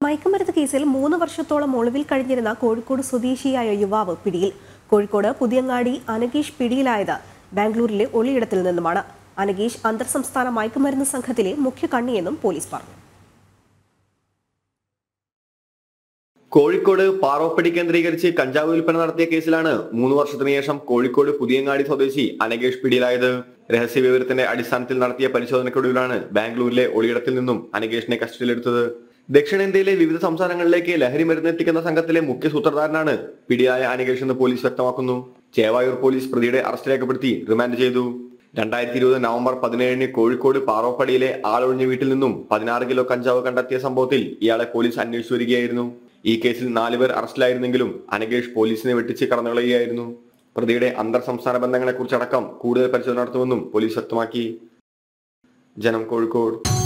മയക്കുമരുന്ന് കേസിൽ മൂന്ന് വർഷത്തോളം ഒളിവിൽ കഴിഞ്ഞിരുന്ന കോഴിക്കോട് സ്വദേശിയായ യുവാവ് പിടിയിൽ കോഴിക്കോട് പുതിയങ്ങാടി അനകീഷ് പിടിയിലായത് ബാംഗ്ലൂരിലെ ഒളിയിടത്തിൽ നിന്നുമാണ് അനകീഷ് അന്തർ സംസ്ഥാന മയക്കുമരുന്ന് സംഘത്തിലെ മുഖ്യ കണ്ണിയെന്നും പോലീസ് പറഞ്ഞു കോഴിക്കോട് പാറോപ്പടി കേന്ദ്രീകരിച്ച് കഞ്ചാവ് വിൽപ്പന നടത്തിയ കേസിലാണ് മൂന്ന് വർഷത്തിന് ശേഷം കോഴിക്കോട് പുതിയങ്ങാടി സ്വദേശി അനകേഷ് പിടിയിലായത് രഹസ്യ വിവരത്തിന്റെ അടിസ്ഥാനത്തിൽ നടത്തിയ പരിശോധനയ്ക്കൊടുവിലാണ് ബാംഗ്ലൂരിലെ ഒളിയിടത്തിൽ നിന്നും അനകേഷിനെ കസ്റ്റഡിയിലെടുത്തത് ദക്ഷിണേന്ത്യയിലെ വിവിധ സംസ്ഥാനങ്ങളിലേക്ക് ലഹരി മരുന്നെത്തിക്കുന്ന സംഘത്തിലെ മുഖ്യ സൂത്രധാരനാണ് പിടിയായ അനകേഷ് എന്ന് പോലീസ് വ്യക്തമാക്കുന്നു ചേവായൂർ പോലീസ് പ്രതിയുടെ അറസ്റ്റ് രേഖപ്പെടുത്തി റിമാൻഡ് ചെയ്തു രണ്ടായിരത്തി ഇരുപത് നവംബർ പതിനേഴിന് കോഴിക്കോട് പാറോപ്പടിയിലെ ആളൊഴിഞ്ഞ വീട്ടിൽ നിന്നും പതിനാറ് കിലോ കഞ്ചാവ് കണ്ടെത്തിയ സംഭവത്തിൽ ഇയാളെ പോലീസ് അന്വേഷിച്ചു വരികയായിരുന്നു ഈ കേസിൽ നാലുപേർ അറസ്റ്റിലായിരുന്നെങ്കിലും അനകേഷ് പോലീസിനെ വെട്ടിച്ച് കടന്നുകളയുകയായിരുന്നു പ്രതിയുടെ അന്തർ സംസ്ഥാന ബന്ധങ്ങളെക്കുറിച്ചടക്കം കൂടുതൽ പരിശോധന നടത്തുമെന്നും പോലീസ് വ്യക്തമാക്കി ജനം കോഴിക്കോട്